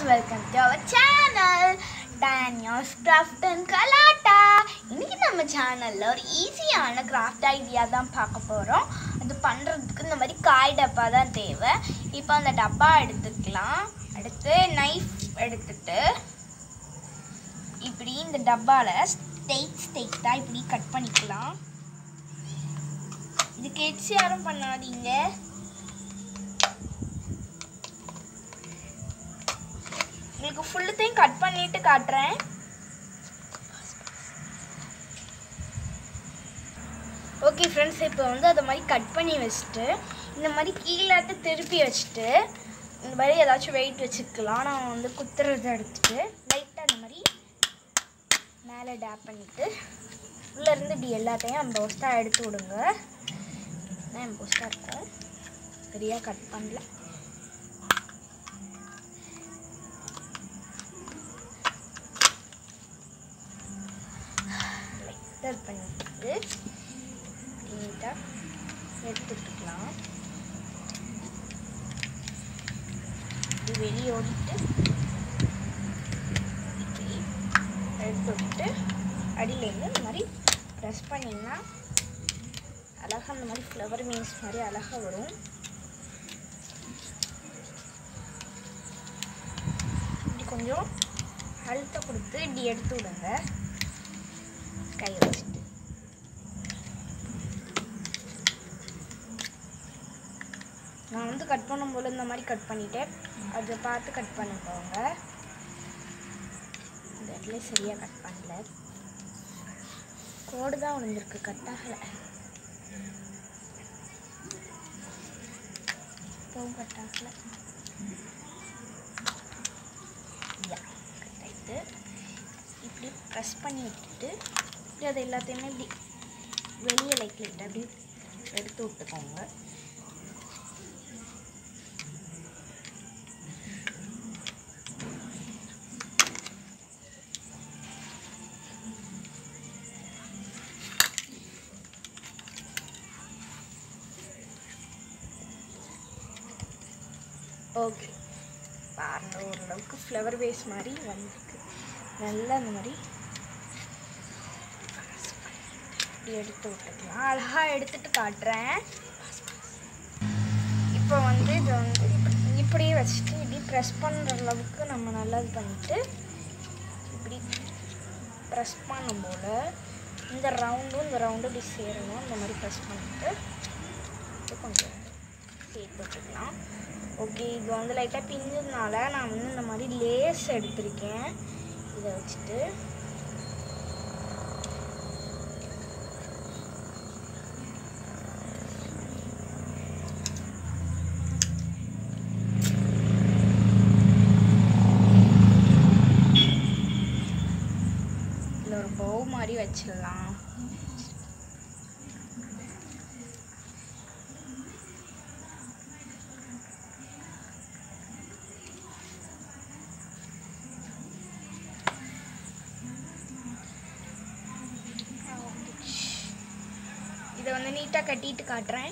welcome to our channel Daniya's craft and Galatta இன்னைக்கு நம்ம சேனலில் ஒரு ஈஸியான கிராஃப்ட் ஐடியா தான் பார்க்க போகிறோம் அது பண்ணுறதுக்கு இந்த மாதிரி காய் டப்பா தான் தேவை இப்போ அந்த டப்பா எடுத்துக்கலாம் அடுத்து நைஃப் எடுத்துட்டு இப்படி இந்த டப்பாவில் ஸ்டெயிட் ஸ்டெயிட்டாக இப்படி கட் பண்ணிக்கலாம் இதுக்கு எட்ஸ் யாரும் பண்ணாதீங்க உங்களுக்கு ஃபுல்லுத்தையும் கட் பண்ணிட்டு காட்டுறேன் ஓகே ஃப்ரெண்ட்ஸ் இப்போ வந்து அதை மாதிரி கட் பண்ணி வச்சுட்டு இந்த மாதிரி கீழாட்டு திருப்பி வச்சுட்டு இந்த மாதிரி ஏதாச்சும் வெயிட் வச்சுக்கலாம் நான் வந்து குத்துறதை எடுத்துட்டு லைட்டாக அந்த மாதிரி மேலே டேப் பண்ணிவிட்டு உள்ளேருந்து இப்படி எல்லாத்தையும் எம்போஸ்டாக எடுத்து விடுங்க எம்போஸ்டாக இருக்கும் சரியாக கட் பண்ணல லைட்டாக பண்ணிட்டு நீட்டாக எடுத்துட்டுக்கலாம் இது வெளியே ஓடிட்டு இப்படி எடுத்து விட்டு அடியிலேருந்து இந்த மாதிரி ப்ரெஸ் பண்ணிங்கன்னா அழகாக அந்த மாதிரி ஃப்ளவர் மீன்ஸ் மாதிரி அழகாக வரும் இப்படி கொஞ்சம் அழுத்த கொடுத்து இப்படி எடுத்து விடுங்க கை வச்சுட்டு நான் வந்து கட் பண்ணும்போது இந்த மாதிரி கட் பண்ணிட்டேன் அதை பார்த்து கட் பண்ணிக்கோங்க இந்த இடத்துல சரியாக கட் பண்ணல கோடு தான் விழுந்திருக்கு கட் ஆகலை இப்போவும் கட் ஆகலை கட் ஆகிட்டு இப்படி ப்ரெஸ் பண்ணி விட்டுட்டு இப்படி அது எல்லாத்தையுமே இப்படி வெளியே லைட் லைட்டாக அப்படி எடுத்து விட்டுக்கோங்க ஓகே பாருங்க ஓரளவுக்கு ஃப்ளவர் பேஸ் மாதிரி வந்திருக்கு நல்லா அந்த மாதிரி இப்படி எடுத்து விட்டுக்கலாம் அழகாக எடுத்துட்டு காட்டுறேன் இப்போ வந்து இதை வந்து இப்படி- இப்படியே வச்சுட்டு இப்படி ப்ரெஸ் பண்ணுற அளவுக்கு நம்ம நல்லா இது பண்ணிட்டு இப்படி ப்ரெஸ் பண்ணும் போல் இந்த ரவுண்டும் இந்த ரவுண்டும் இப்படி சேரணும் இந்த மாதிரி ப்ரெஸ் பண்ணிட்டு இது கொஞ்சம் சேர்த்து விட்டுக்கலாம் ஓகே இது வந்து லைட்டாக பிஞ்சதுனால நான் வந்து இந்த மாதிரி லேஸ் எடுத்திருக்கேன் இதை வச்சுட்டு இதில் ஒரு பவு மாதிரி வச்சிடலாம் இதை வந்து நீட்டாக கட்டிட்டு காட்டுறேன்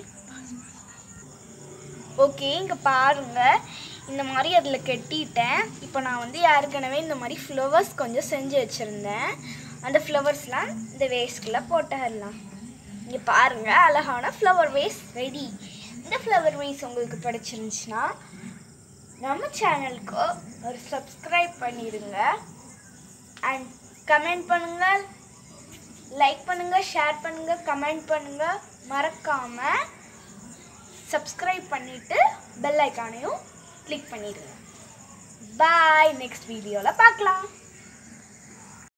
ஓகே இங்கே பாருங்க இந்த மாதிரி அதில் கட்டிட்டேன் இப்போ நான் வந்து ஏற்கனவே இந்த மாதிரி ஃப்ளவர்ஸ் கொஞ்சம் செஞ்சு வச்சுருந்தேன் அந்த ஃப்ளவர்ஸ்லாம் இந்த வேஸ்க்குள்ளே போட்டுடலாம் இங்கே பாருங்க அழகான ஃப்ளவர் வேஸ் ரெடி இந்த ஃப்ளவர் வேஸ் உங்களுக்கு பிடிச்சிருந்துச்சுன்னா நம்ம சேனலுக்கு ஒரு சப்ஸ்கிரைப் பண்ணிடுங்க அண்ட் கமெண்ட் பண்ணுங்கள் லைக் பண்ணுங்கள் ஷேர் பண்ணுங்கள் கமெண்ட் பண்ணுங்கள் மறக்காமல் சப்ஸ்கிரைப் பண்ணிவிட்டு பெல் ஐக்கானையும் கிளிக் பண்ணிடுங்க பாய் நெக்ஸ்ட் வீடியோவில் பார்க்கலாம்